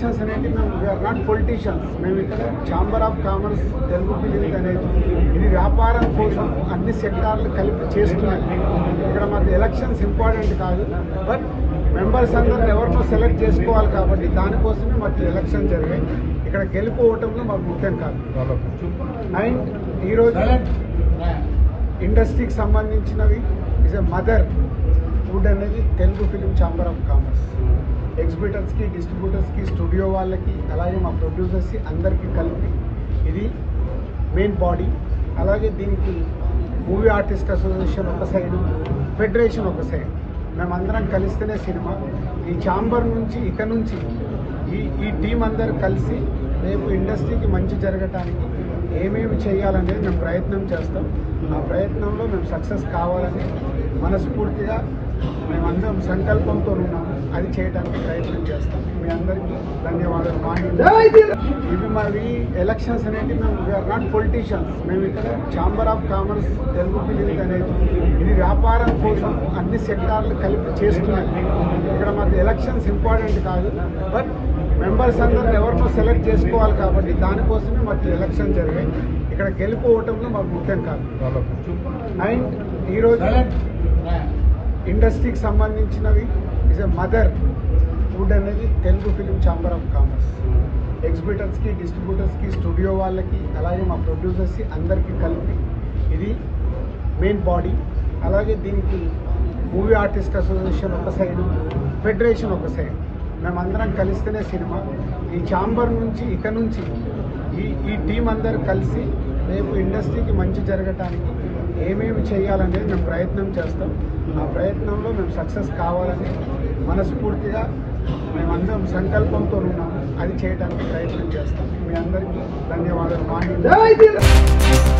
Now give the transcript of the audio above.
elections అనేది మేము we are not politicians మేము ఇక్కడ chamber of commerce Telugu films అనేది ఇది వ్యాపారం కోసం అన్ని సెక్టార్లు కలిపి చేస్తున్నాయి ఇక్కడ మాకు ఎలక్షన్స్ ఇంపార్టెంట్ కాదు బట్ మెంబర్స్ అందరిని ఎవరినో సెలెక్ట్ చేసుకోవాలి కాబట్టి దానికోసమే మాకు ఎలక్షన్ జరిగాయి ఇక్కడ గెలుపు ఓటంలో మాకు ముఖ్యం కాదు అండ్ ఈరోజు ఇండస్ట్రీకి సంబంధించినవి ఇస్ ఎ మదర్ వుడ్ అనేది Telugu film chamber of commerce ఎగ్జిబిటర్స్కి డిస్ట్రిబ్యూటర్స్కి స్టూడియో వాళ్ళకి అలాగే మా ప్రొడ్యూసర్స్కి అందరికీ కలిపి ఇది మెయిన్ బాడీ అలాగే దీనికి మూవీ ఆర్టిస్ట్ అసోసియేషన్ ఒక సైడు ఫెడరేషన్ ఒక సైడ్ మేమందరం కలిస్తేనే సినిమా ఈ ఛాంబర్ నుంచి ఇక నుంచి ఈ ఈ టీం అందరు కలిసి రేపు ఇండస్ట్రీకి మంచి జరగటానికి ఏమేమి చేయాలనేది మేము ప్రయత్నం చేస్తాం ఆ ప్రయత్నంలో మేము సక్సెస్ కావాలని మనస్ఫూర్తిగా మేమందరం సంకల్పంతో ఉన్నాము అది చేయడానికి ప్రయత్నం చేస్తాం మీ అందరికీ ధన్యవాదాలు మా ఇవి మావి ఎలక్షన్స్ అనేది మేము వీఆర్ నాట్ పొలిటీషియన్స్ మేము ఇక్కడ chamber of commerce Telugu films అనేది ఇది వ్యాపారం కోసం అన్ని సెక్టార్లు కలిపి చేస్తున్నాయి ఇక్కడ మాకు ఎలక్షన్స్ ఇంపార్టెంట్ కాదు బట్ మెంబర్స్ అందరిని ఎవరినో సెలెక్ట్ చేసుకోవాలి కాబట్టి దానికోసమే మాకు ఎలక్షన్ జరిగాయి ఇక్కడ గెలుపు ఓటంలో మాకు ముఖ్యం కాదు అండ్ ఈరోజు ఇండస్ట్రీకి సంబంధించినవి ఇస్ ఎ మదర్ వుడ్ అనేది Telugu film chamber of commerce ఎగ్జిబిటర్స్కి డిస్ట్రిబ్యూటర్స్కి స్టూడియో వాళ్ళకి అలాగే మా ప్రొడ్యూసర్స్కి అందరికీ కలిపి ఇది మెయిన్ బాడీ అలాగే దీనికి మూవీ ఆర్టిస్ట్ అసోసియేషన్ ఒక సైడు ఫెడరేషన్ ఒక సైడ్ మేమందరం కలిస్తేనే సినిమా ఈ ఛాంబర్ నుంచి ఇక నుంచి ఈ ఈ టీం అందరు కలిసి రేపు ఇండస్ట్రీకి మంచి జరగటానికి ఏమేమి చేయాలనేది మేము ప్రయత్నం చేస్తాం ఆ ప్రయత్నంలో మేము సక్సెస్ కావాలని మనస్ఫూర్తిగా మేమందరం సంకల్పంతో ఉన్నాము అది చేయడానికి ప్రయత్నం చేస్తాం మీ అందరికీ ధన్యవాదాలు మా